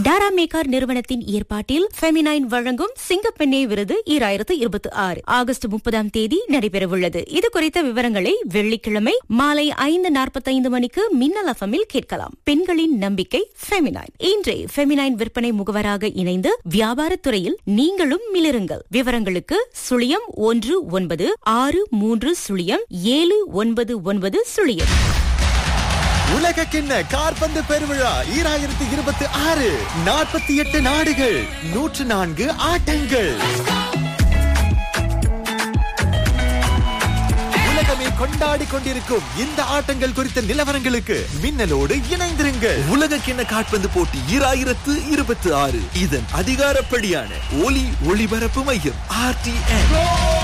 டாரா மேக்கார் நிறுவனத்தின் ஏற்பாட்டில் ஃபெமினைன் வழங்கும் சிங்கப்பெண்ணே விருது ஈராயிரத்து இருபத்தி ஆறு ஆகஸ்ட் முப்பதாம் தேதி நடைபெறவுள்ளது இது குறித்த விவரங்களை வெள்ளிக்கிழமை மாலை ஐந்து நாற்பத்தைந்து மணிக்கு மின்னல் அஃபமில் கேட்கலாம் பெண்களின் நம்பிக்கை ஃபெமினைன் இன்றே ஃபெமினைன் விற்பனை முகவராக இணைந்து வியாபாரத் துறையில் நீங்களும் மிளிருங்கள் விவரங்களுக்கு சுழியம் ஒன்று ஒன்பது ஆறு மூன்று சுழியம் ஏழு ஒன்பது ஒன்பது சுழியம் உலக கிண்ண கார்பந்து பெருவிழா ஈராயிரத்தி இருபத்தி ஆறு நாற்பத்தி எட்டு நாடுகள் நூற்று நான்கு ஆட்டங்கள் உலகமே கொண்டாடி கொண்டிருக்கும் இந்த ஆட்டங்கள் குறித்த நிலவரங்களுக்கு மின்னலோடு இணைந்திருங்கள் உலக கிண்ண காற்பந்து போட்டி ஈராயிரத்து இருபத்தி ஆறு இதன் அதிகாரப்படியான ஒலி ஒளிபரப்பு மையம் ஆர்டிஎன்